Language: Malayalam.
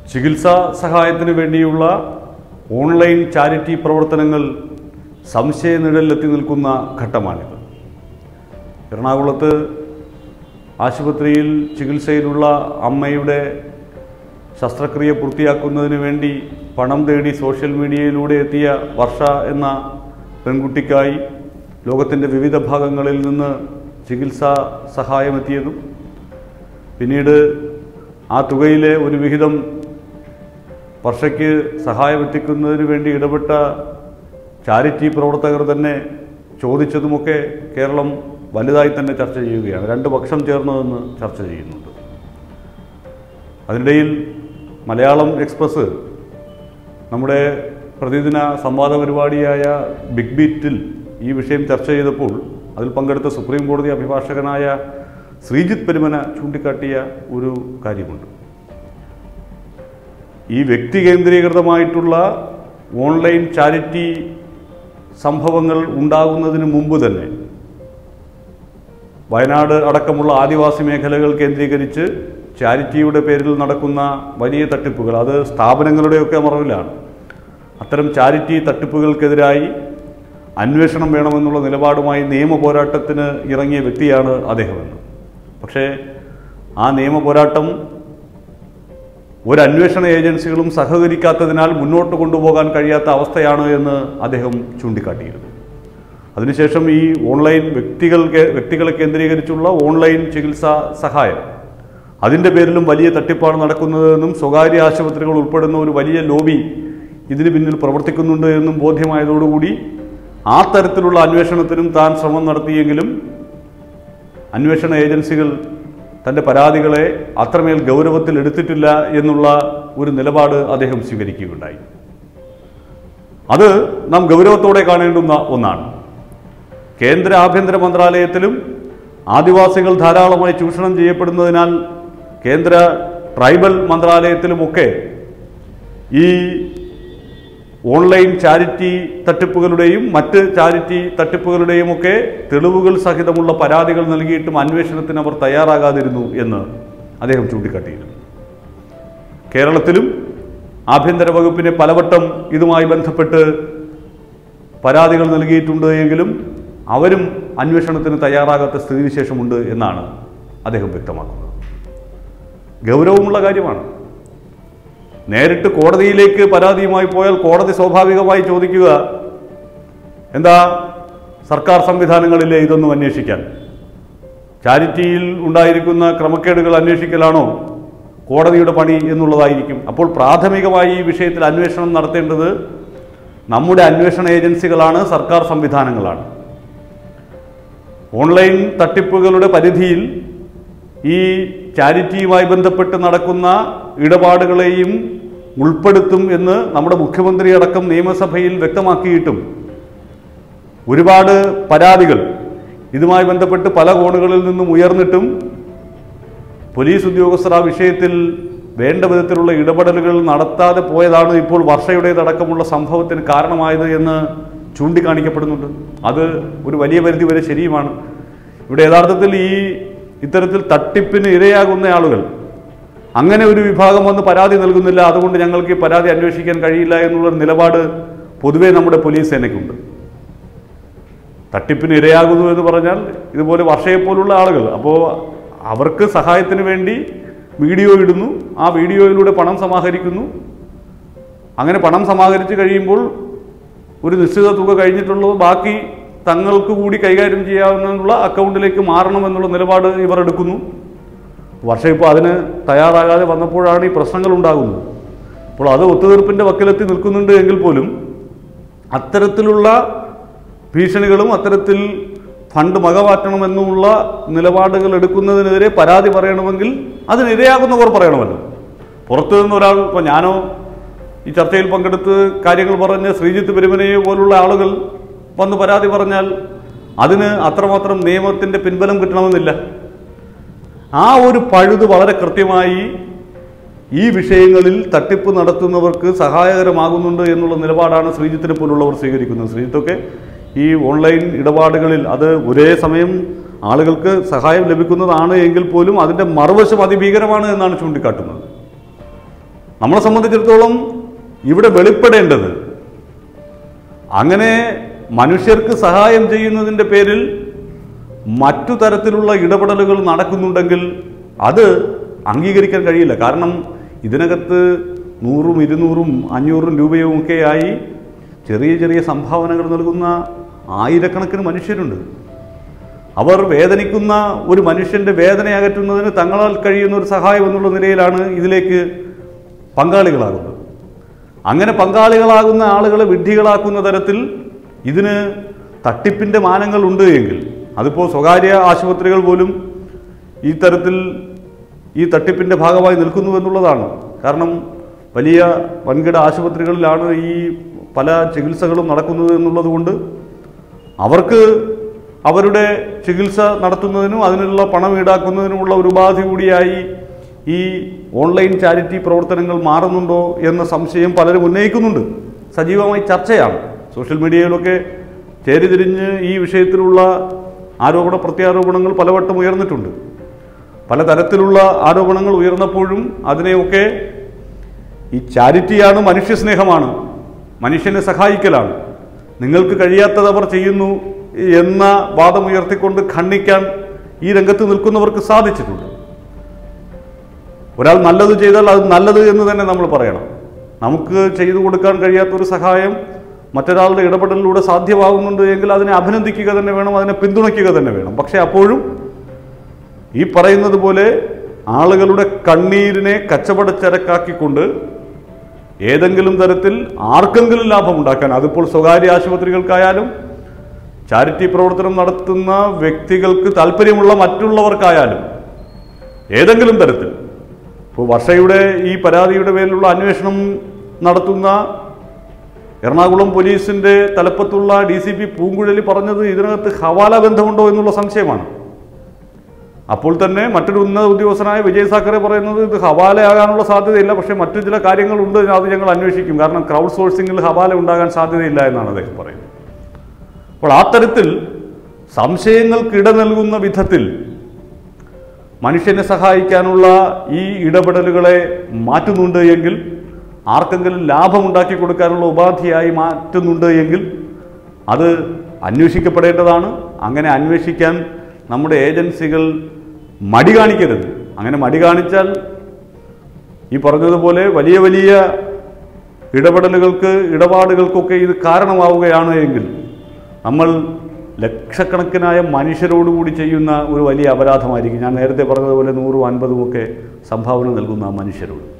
ചികിത്സാ സഹായത്തിന് വേണ്ടിയുള്ള ഓൺലൈൻ ചാരിറ്റി പ്രവർത്തനങ്ങൾ സംശയനിഴലിലെത്തി നിൽക്കുന്ന ഘട്ടമാണിത് എറണാകുളത്ത് ആശുപത്രിയിൽ ചികിത്സയിലുള്ള അമ്മയുടെ ശസ്ത്രക്രിയ പൂർത്തിയാക്കുന്നതിന് വേണ്ടി പണം തേടി സോഷ്യൽ മീഡിയയിലൂടെ എത്തിയ വർഷ എന്ന പെൺകുട്ടിക്കായി ലോകത്തിൻ്റെ വിവിധ ഭാഗങ്ങളിൽ നിന്ന് ചികിത്സാ സഹായമെത്തിയതും പിന്നീട് ആ തുകയിലെ ഒരു വിഹിതം വർഷയ്ക്ക് സഹായമെത്തിക്കുന്നതിന് വേണ്ടി ഇടപെട്ട ചാരിറ്റി പ്രവർത്തകർ തന്നെ ചോദിച്ചതുമൊക്കെ കേരളം വലുതായി തന്നെ ചർച്ച ചെയ്യുകയാണ് രണ്ട് പക്ഷം ചേർന്ന് നിന്ന് ചർച്ച ചെയ്യുന്നുണ്ട് അതിനിടയിൽ മലയാളം എക്സ്പ്രസ് നമ്മുടെ പ്രതിദിന സംവാദ പരിപാടിയായ ബിഗ് ബീറ്റിൽ ഈ വിഷയം ചർച്ച ചെയ്തപ്പോൾ അതിൽ പങ്കെടുത്ത സുപ്രീം കോടതി അഭിഭാഷകനായ ശ്രീജിത്ത് പെരുമന ചൂണ്ടിക്കാട്ടിയ ഒരു കാര്യമുണ്ട് ഈ വ്യക്തി കേന്ദ്രീകൃതമായിട്ടുള്ള ഓൺലൈൻ ചാരിറ്റി സംഭവങ്ങൾ ഉണ്ടാകുന്നതിന് മുമ്പ് തന്നെ വയനാട് അടക്കമുള്ള ആദിവാസി മേഖലകൾ കേന്ദ്രീകരിച്ച് ചാരിറ്റിയുടെ പേരിൽ നടക്കുന്ന വലിയ തട്ടിപ്പുകൾ അത് സ്ഥാപനങ്ങളുടെയൊക്കെ മറവിലാണ് അത്തരം ചാരിറ്റി തട്ടിപ്പുകൾക്കെതിരായി അന്വേഷണം വേണമെന്നുള്ള നിലപാടുമായി നിയമ പോരാട്ടത്തിന് ഇറങ്ങിയ വ്യക്തിയാണ് അദ്ദേഹമെന്ന് പക്ഷേ ആ നിയമ പോരാട്ടം ഒരു അന്വേഷണ ഏജൻസികളും സഹകരിക്കാത്തതിനാൽ മുന്നോട്ട് കൊണ്ടുപോകാൻ കഴിയാത്ത അവസ്ഥയാണ് എന്ന് അദ്ദേഹം ചൂണ്ടിക്കാട്ടിയിരുന്നു അതിനുശേഷം ഈ ഓൺലൈൻ വ്യക്തികൾ വ്യക്തികളെ കേന്ദ്രീകരിച്ചുള്ള ഓൺലൈൻ ചികിത്സാ സഹായം അതിൻ്റെ പേരിലും വലിയ തട്ടിപ്പാണ് നടക്കുന്നതെന്നും സ്വകാര്യ ആശുപത്രികൾ ഉൾപ്പെടുന്ന ഒരു വലിയ ലോബി ഇതിന് പിന്നിൽ പ്രവർത്തിക്കുന്നുണ്ട് എന്നും ബോധ്യമായതോടുകൂടി ആ തരത്തിലുള്ള അന്വേഷണത്തിനും താൻ ശ്രമം നടത്തിയെങ്കിലും അന്വേഷണ ഏജൻസികൾ തൻ്റെ പരാതികളെ അത്രമേൽ ഗൗരവത്തിൽ എടുത്തിട്ടില്ല എന്നുള്ള ഒരു നിലപാട് അദ്ദേഹം സ്വീകരിക്കുകയുണ്ടായി അത് നാം ഗൗരവത്തോടെ കാണേണ്ടുന്ന ഒന്നാണ് കേന്ദ്ര ആഭ്യന്തര മന്ത്രാലയത്തിലും ആദിവാസികൾ ധാരാളമായി ചൂഷണം ചെയ്യപ്പെടുന്നതിനാൽ കേന്ദ്ര ട്രൈബൽ മന്ത്രാലയത്തിലുമൊക്കെ ഈ ഓൺലൈൻ ചാരിറ്റി തട്ടിപ്പുകളുടെയും മറ്റ് ചാരിറ്റി തട്ടിപ്പുകളുടെയും ഒക്കെ തെളിവുകൾ സഹിതമുള്ള പരാതികൾ നൽകിയിട്ടും അന്വേഷണത്തിന് അവർ തയ്യാറാകാതിരുന്നു എന്ന് അദ്ദേഹം ചൂണ്ടിക്കാട്ടിയിരുന്നു കേരളത്തിലും ആഭ്യന്തര വകുപ്പിനെ പലവട്ടം ഇതുമായി ബന്ധപ്പെട്ട് പരാതികൾ നൽകിയിട്ടുണ്ട് എങ്കിലും അവരും അന്വേഷണത്തിന് തയ്യാറാകാത്ത സ്ഥിതിവിശേഷമുണ്ട് എന്നാണ് അദ്ദേഹം വ്യക്തമാക്കുന്നത് ഗൗരവമുള്ള കാര്യമാണ് നേരിട്ട് കോടതിയിലേക്ക് പരാതിയുമായി പോയാൽ കോടതി സ്വാഭാവികമായി ചോദിക്കുക എന്താ സർക്കാർ സംവിധാനങ്ങളിലെ ഇതൊന്നും അന്വേഷിക്കാൻ ചാരിറ്റിയിൽ ഉണ്ടായിരിക്കുന്ന ക്രമക്കേടുകൾ അന്വേഷിക്കലാണോ കോടതിയുടെ പണി എന്നുള്ളതായിരിക്കും അപ്പോൾ പ്രാഥമികമായി ഈ വിഷയത്തിൽ അന്വേഷണം നടത്തേണ്ടത് നമ്മുടെ അന്വേഷണ ഏജൻസികളാണ് സർക്കാർ സംവിധാനങ്ങളാണ് ഓൺലൈൻ തട്ടിപ്പുകളുടെ പരിധിയിൽ ഈ ചാരിറ്റിയുമായി ബന്ധപ്പെട്ട് നടക്കുന്ന ഇടപാടുകളെയും ഉൾപ്പെടുത്തും എന്ന് നമ്മുടെ മുഖ്യമന്ത്രി അടക്കം നിയമസഭയിൽ വ്യക്തമാക്കിയിട്ടും ഒരുപാട് പരാതികൾ ഇതുമായി ബന്ധപ്പെട്ട് പല കോണുകളിൽ നിന്നും ഉയർന്നിട്ടും പോലീസ് ഉദ്യോഗസ്ഥർ ആ വിഷയത്തിൽ വേണ്ട വിധത്തിലുള്ള ഇടപെടലുകൾ നടത്താതെ പോയതാണ് ഇപ്പോൾ വർഷയുടേതടക്കമുള്ള സംഭവത്തിന് കാരണമായത് എന്ന് ചൂണ്ടിക്കാണിക്കപ്പെടുന്നുണ്ട് അത് ഒരു വലിയ പരിധി വരെ ശരിയുമാണ് ഇവിടെ യഥാർത്ഥത്തിൽ ഈ ഇത്തരത്തിൽ തട്ടിപ്പിന് ഇരയാകുന്ന ആളുകൾ അങ്ങനെ ഒരു വിഭാഗം വന്ന് പരാതി നൽകുന്നില്ല അതുകൊണ്ട് ഞങ്ങൾക്ക് ഈ പരാതി അന്വേഷിക്കാൻ കഴിയില്ല എന്നുള്ള നിലപാട് പൊതുവെ നമ്മുടെ പോലീസ് സേനയ്ക്കുണ്ട് തട്ടിപ്പിന് ഇരയാകുന്നു എന്ന് പറഞ്ഞാൽ ഇതുപോലെ വർഷയെപ്പോലുള്ള ആളുകൾ അപ്പോൾ അവർക്ക് സഹായത്തിന് വേണ്ടി വീഡിയോ ഇടുന്നു ആ വീഡിയോയിലൂടെ പണം സമാഹരിക്കുന്നു അങ്ങനെ പണം സമാഹരിച്ച് കഴിയുമ്പോൾ ഒരു നിശ്ചിത തുക കഴിഞ്ഞിട്ടുള്ളത് ബാക്കി തങ്ങൾക്ക് കൂടി കൈകാര്യം ചെയ്യാവുന്ന അക്കൗണ്ടിലേക്ക് മാറണമെന്നുള്ള നിലപാട് ഇവർ എടുക്കുന്നു വർഷം ഇപ്പോൾ അതിന് തയ്യാറാകാതെ വന്നപ്പോഴാണ് ഈ പ്രശ്നങ്ങൾ ഉണ്ടാകുന്നത് അപ്പോൾ അത് ഒത്തുതീർപ്പിൻ്റെ വക്കിലെത്തി നിൽക്കുന്നുണ്ട് എങ്കിൽ പോലും അത്തരത്തിലുള്ള ഭീഷണികളും അത്തരത്തിൽ ഫണ്ട് മകമാറ്റണമെന്നുള്ള നിലപാടുകൾ എടുക്കുന്നതിനെതിരെ പരാതി പറയണമെങ്കിൽ അതിനിരയാകുന്നവർ പറയണമല്ലോ പുറത്തു നിന്ന് ഒരാൾ ഇപ്പോൾ ഞാനോ ഈ ചർച്ചയിൽ പങ്കെടുത്ത് കാര്യങ്ങൾ പറഞ്ഞ് ശ്രീജിത്ത് പെരുമനയെ പോലുള്ള ആളുകൾ വന്ന് പരാതി പറഞ്ഞാൽ അതിന് അത്രമാത്രം നിയമത്തിൻ്റെ പിൻബലം കിട്ടണമെന്നില്ല ആ ഒരു പഴുത് വളരെ കൃത്യമായി ഈ വിഷയങ്ങളിൽ തട്ടിപ്പ് നടത്തുന്നവർക്ക് സഹായകരമാകുന്നുണ്ട് എന്നുള്ള നിലപാടാണ് ശ്രീജിത്തിനെ പോലുള്ളവർ സ്വീകരിക്കുന്നത് ശ്രീജിത്തൊക്കെ ഈ ഓൺലൈൻ ഇടപാടുകളിൽ അത് ഒരേ സമയം ആളുകൾക്ക് സഹായം ലഭിക്കുന്നതാണ് എങ്കിൽ പോലും അതിൻ്റെ മറുവശം അതിഭീകരമാണ് എന്നാണ് ചൂണ്ടിക്കാട്ടുന്നത് നമ്മളെ സംബന്ധിച്ചിടത്തോളം ഇവിടെ വെളിപ്പെടേണ്ടത് അങ്ങനെ മനുഷ്യർക്ക് സഹായം ചെയ്യുന്നതിൻ്റെ പേരിൽ മറ്റു തരത്തിലുള്ള ഇടപെടലുകൾ നടക്കുന്നുണ്ടെങ്കിൽ അത് അംഗീകരിക്കാൻ കഴിയില്ല കാരണം ഇതിനകത്ത് നൂറും ഇരുന്നൂറും അഞ്ഞൂറും രൂപയും ഒക്കെയായി ചെറിയ ചെറിയ സംഭാവനകൾ നൽകുന്ന ആയിരക്കണക്കിന് മനുഷ്യരുണ്ട് അവർ വേദനിക്കുന്ന ഒരു മനുഷ്യൻ്റെ വേദന അകറ്റുന്നതിന് തങ്ങളാൽ കഴിയുന്ന ഒരു സഹായം എന്നുള്ള നിലയിലാണ് ഇതിലേക്ക് പങ്കാളികളാകുന്നത് അങ്ങനെ പങ്കാളികളാകുന്ന ആളുകളെ വിഡ്ഢികളാക്കുന്ന തരത്തിൽ ഇതിന് തട്ടിപ്പിൻ്റെ മാനങ്ങൾ ഉണ്ട് എങ്കിൽ അതിപ്പോൾ സ്വകാര്യ ആശുപത്രികൾ പോലും ഈ തരത്തിൽ ഈ തട്ടിപ്പിൻ്റെ ഭാഗമായി നിൽക്കുന്നു എന്നുള്ളതാണ് കാരണം വലിയ വൻകിട ആശുപത്രികളിലാണ് ഈ പല ചികിത്സകളും നടക്കുന്നത് എന്നുള്ളത് കൊണ്ട് അവർക്ക് അവരുടെ ചികിത്സ നടത്തുന്നതിനും അതിനുള്ള പണം ഈടാക്കുന്നതിനുമുള്ള ഒരു ഉപാധി കൂടിയായി ഈ ഓൺലൈൻ ചാരിറ്റി പ്രവർത്തനങ്ങൾ മാറുന്നുണ്ടോ എന്ന സംശയം പലരും ഉന്നയിക്കുന്നുണ്ട് സജീവമായി ചർച്ചയാണ് സോഷ്യൽ മീഡിയയിലൊക്കെ ചേരിതിരിഞ്ഞ് ഈ വിഷയത്തിലുള്ള ആരോപണ പ്രത്യാരോപണങ്ങൾ പലവട്ടം ഉയർന്നിട്ടുണ്ട് പലതരത്തിലുള്ള ആരോപണങ്ങൾ ഉയർന്നപ്പോഴും അതിനെയൊക്കെ ഈ ചാരിറ്റിയാണ് മനുഷ്യസ്നേഹമാണ് മനുഷ്യനെ സഹായിക്കലാണ് നിങ്ങൾക്ക് കഴിയാത്തത് അവർ ചെയ്യുന്നു എന്ന വാദം ഉയർത്തിക്കൊണ്ട് ഖണ്ഡിക്കാൻ ഈ രംഗത്ത് നിൽക്കുന്നവർക്ക് സാധിച്ചിട്ടുണ്ട് ഒരാൾ നല്ലത് ചെയ്താൽ അത് നല്ലത് എന്ന് തന്നെ നമ്മൾ പറയണം നമുക്ക് ചെയ്തു കൊടുക്കാൻ കഴിയാത്ത ഒരു സഹായം മറ്റൊരാളുടെ ഇടപെടലിലൂടെ സാധ്യമാകുന്നുണ്ട് എങ്കിൽ അതിനെ അഭിനന്ദിക്കുക തന്നെ വേണം അതിനെ പിന്തുണയ്ക്കുക തന്നെ വേണം പക്ഷേ അപ്പോഴും ഈ പറയുന്നത് പോലെ ആളുകളുടെ കണ്ണീരിനെ കച്ചവടച്ചരക്കാക്കിക്കൊണ്ട് ഏതെങ്കിലും തരത്തിൽ ആർക്കെങ്കിലും ലാഭമുണ്ടാക്കാൻ അതിപ്പോൾ സ്വകാര്യ ആശുപത്രികൾക്കായാലും ചാരിറ്റി പ്രവർത്തനം നടത്തുന്ന വ്യക്തികൾക്ക് താല്പര്യമുള്ള മറ്റുള്ളവർക്കായാലും ഏതെങ്കിലും തരത്തിൽ ഇപ്പോൾ വർഷയുടെ ഈ പരാതിയുടെ പേരിലുള്ള അന്വേഷണം നടത്തുന്ന എറണാകുളം പോലീസിന്റെ തലപ്പത്തുള്ള ഡി സി പി പൂങ്കുഴലി പറഞ്ഞത് ഇതിനകത്ത് ഹവാല ബന്ധമുണ്ടോ എന്നുള്ള സംശയമാണ് അപ്പോൾ തന്നെ മറ്റൊരു ഉന്നത ഉദ്യോഗസ്ഥനായ വിജയ് സാക്കറെ പറയുന്നത് ഇത് ഹവാലയാകാനുള്ള സാധ്യതയില്ല പക്ഷേ മറ്റു ചില കാര്യങ്ങളുണ്ട് അത് ഞങ്ങൾ അന്വേഷിക്കും കാരണം ക്രൗഡ് സോഴ്സിങ്ങിൽ ഹവാല ഉണ്ടാകാൻ സാധ്യതയില്ല എന്നാണ് അദ്ദേഹം പറയുന്നത് അപ്പോൾ ആ തരത്തിൽ സംശയങ്ങൾക്കിട നൽകുന്ന വിധത്തിൽ മനുഷ്യനെ സഹായിക്കാനുള്ള ഈ ഇടപെടലുകളെ മാറ്റുന്നുണ്ട് എങ്കിൽ ആർക്കെങ്കിലും ലാഭമുണ്ടാക്കി കൊടുക്കാനുള്ള ഉപാധിയായി മാറ്റുന്നുണ്ട് എങ്കിൽ അത് അന്വേഷിക്കപ്പെടേണ്ടതാണ് അങ്ങനെ അന്വേഷിക്കാൻ നമ്മുടെ ഏജൻസികൾ മടി കാണിക്കരുത് അങ്ങനെ മടി കാണിച്ചാൽ ഈ പറഞ്ഞതുപോലെ വലിയ വലിയ ഇടപെടലുകൾക്ക് ഇടപാടുകൾക്കൊക്കെ ഇത് കാരണമാവുകയാണ് എങ്കിൽ നമ്മൾ ലക്ഷക്കണക്കിനായ മനുഷ്യരോടുകൂടി ചെയ്യുന്ന ഒരു വലിയ അപരാധമായിരിക്കും ഞാൻ നേരത്തെ പറഞ്ഞതുപോലെ നൂറും അൻപതും ഒക്കെ സംഭാവന നൽകുന്ന ആ മനുഷ്യരോട്